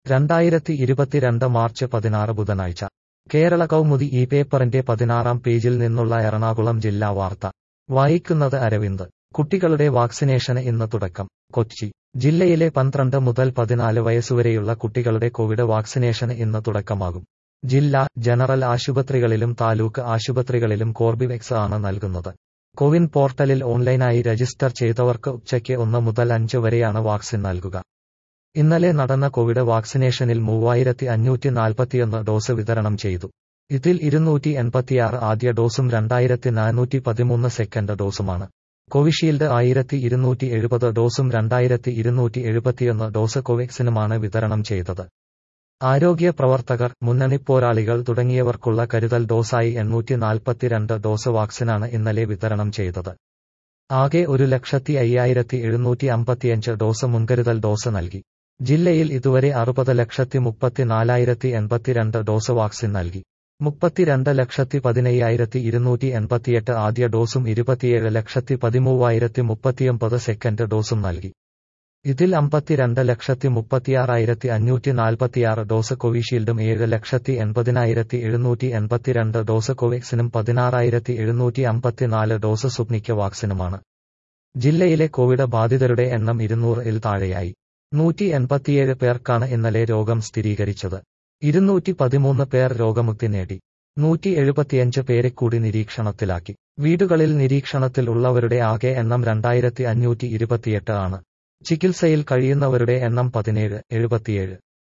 രണ്ടായിരത്തി ഇരുപത്തിരണ്ട് മാർച്ച് പതിനാറ് ബുധനാഴ്ച കേരള കൗമുദി ഈ പേപ്പറിന്റെ പതിനാറാം പേജിൽ നിന്നുള്ള എറണാകുളം ജില്ലാ വാർത്ത വായിക്കുന്നത് അരവിന്ദ് കുട്ടികളുടെ വാക്സിനേഷന് ഇന്ന് തുടക്കം കൊച്ചി ജില്ലയിലെ പന്ത്രണ്ട് മുതൽ പതിനാല് വയസ്സുവരെയുള്ള കുട്ടികളുടെ കോവിഡ് വാക്സിനേഷന് ഇന്ന് തുടക്കമാകും ജില്ലാ ജനറൽ ആശുപത്രികളിലും താലൂക്ക് ആശുപത്രികളിലും കോർബിവെക്സ് ആണ് നൽകുന്നത് കോവിൻ പോർട്ടലിൽ ഓൺലൈനായി രജിസ്റ്റർ ചെയ്തവർക്ക് ഉച്ചയ്ക്ക് ഒന്ന് മുതൽ അഞ്ച് വരെയാണ് വാക്സിൻ നൽകുക ഇന്നലെ നടന്ന കോവിഡ് വാക്സിനേഷനിൽ മൂവായിരത്തി അഞ്ഞൂറ്റി നാൽപ്പത്തിയൊന്ന് ഡോസ് വിതരണം ചെയ്തു ഇതിൽ ഇരുന്നൂറ്റി എൺപത്തിയാറ് ആദ്യ ഡോസും രണ്ടായിരത്തി നാനൂറ്റി പതിമൂന്ന് സെക്കൻഡ് ഡോസുമാണ് കോവിഷീൽഡ് ആയിരത്തി ഇരുന്നൂറ്റി എഴുപത് ഡോസും രണ്ടായിരത്തി ഇരുന്നൂറ്റി എഴുപത്തിയൊന്ന് ഡോസ് കോവാക്സിനുമാണ് വിതരണം ചെയ്തത് ആരോഗ്യ പ്രവർത്തകർ മുന്നണിപ്പോരാളികൾ തുടങ്ങിയവർക്കുള്ള കരുതൽ ഡോസായി എണ്ണൂറ്റി നാൽപ്പത്തിരണ്ട് ഡോസ് വാക്സിനാണ് ഇന്നലെ വിതരണം ചെയ്തത് ആകെ ഒരു ലക്ഷത്തി അയ്യായിരത്തി എഴുന്നൂറ്റി അമ്പത്തിയഞ്ച് ഡോസ് മുൻകരുതൽ ഡോസ് നൽകി ജില്ലയിൽ ഇതുവരെ അറുപത് ലക്ഷത്തി മുപ്പത്തിനാലായിരത്തി എൺപത്തിരണ്ട് ഡോസ് വാക്സിൻ നൽകി മുപ്പത്തിരണ്ട് ലക്ഷത്തി പതിനയ്യായിരത്തി ഇരുന്നൂറ്റി എൺപത്തിയെട്ട് ആദ്യ ഡോസും ഇരുപത്തിയേഴ് ലക്ഷത്തി പതിമൂവായിരത്തി മുപ്പത്തിയൊമ്പത് സെക്കൻഡ് ഡോസും നൽകി ഇതിൽ അമ്പത്തിരണ്ട് ലക്ഷത്തി മുപ്പത്തിയാറായിരത്തി അഞ്ഞൂറ്റി നാൽപ്പത്തിയാറ് ഡോസ് കോവിഷീൽഡും ഏഴ് ലക്ഷത്തി എൺപതിനായിരത്തി എഴുന്നൂറ്റി എൺപത്തിരണ്ട് ഡോസ് കോവാക്സിനും പതിനാറായിരത്തി എഴുന്നൂറ്റി അമ്പത്തിനാല് ഡോസ് സുപ്നിക്ക് വാക്സിനുമാണ് ജില്ലയിലെ കോവിഡ് ബാധിതരുടെ എണ്ണം ഇരുന്നൂറിൽ താഴെയായി നൂറ്റി എൺപത്തിയേഴ് പേർക്കാണ് ഇന്നലെ രോഗം സ്ഥിരീകരിച്ചത് ഇരുന്നൂറ്റി പതിമൂന്ന് പേർ രോഗമുക്തി നേടി നൂറ്റി എഴുപത്തിയഞ്ച് പേരെ കൂടി നിരീക്ഷണത്തിലാക്കി വീടുകളിൽ നിരീക്ഷണത്തിൽ ഉള്ളവരുടെ ആകെ എണ്ണം രണ്ടായിരത്തി അഞ്ഞൂറ്റി ഇരുപത്തിയെട്ട് ആണ് ചികിത്സയിൽ കഴിയുന്നവരുടെ എണ്ണം പതിനേഴ് എഴുപത്തിയേഴ്